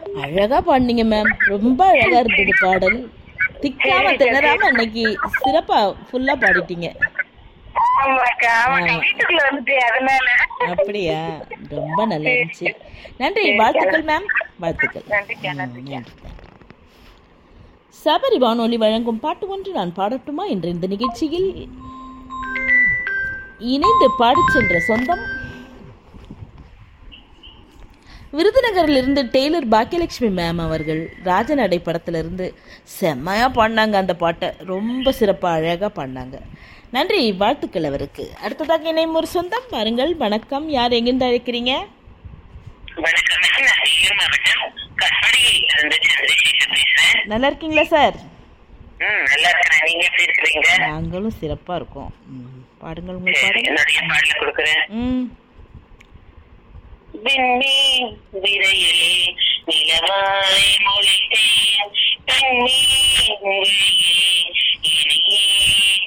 அழகா பாடினீங்க மேம் ரொம்ப அழகா இருந்தது பாடல் திக்காம திணறாம இன்னைக்கு சிறப்பா ஃபுல்லா பாடிட்டீங்க ஆமாக்கா ஆமாக்கா ஆமா. வீட்டுக்குள்ள வந்துட்டு அதனால அப்படியா ரொம்ப நல்லா இருந்துச்சு நன்றி வாழ்த்துக்கள் மேம் வாழ்த்துக்கள் நன்றிக்கா ம், நன்றி சபரி வானொலி வழங்கும் பாட்டு ஒன்று நான் பாடட்டுமா என்ற இந்த நிகழ்ச்சியில் இணைந்து பாடிச் சென்ற சொந்தம் விருதுநகரில் இருந்து டெய்லர் பாக்கியலட்சுமி மேம் அவர்கள் ராஜநடை படத்துல இருந்து செம்மையா பாடினாங்க அந்த பாட்டை ரொம்ப சிறப்பா அழகா பாடினாங்க நன்றி வாழ்த்துக்கள் அவருக்கு அடுத்ததாக இணையும் ஒரு சொந்தம் பாருங்கள் வணக்கம் யார் எங்கிருந்து அழைக்கிறீங்க வணக்கம் நான் ஈரோடு மாவட்டம் கற்பனையில் இருந்து சந்திரசேகர் பேசுறேன் நல்லா இருக்கீங்களா சார் ம் நல்லா இருக்கிறேன் நீங்க எப்படி இருக்கிறீங்க நாங்களும் சிறப்பா இருக்கோம் ம், பாடுங்கள் உங்கள் சரி, பாடுங்கள் என்னுடைய பாடல கொடுக்குறேன் ம் விண்மீன் விரையிலே நிலவாய் மொழித்தேன் பெண்ணே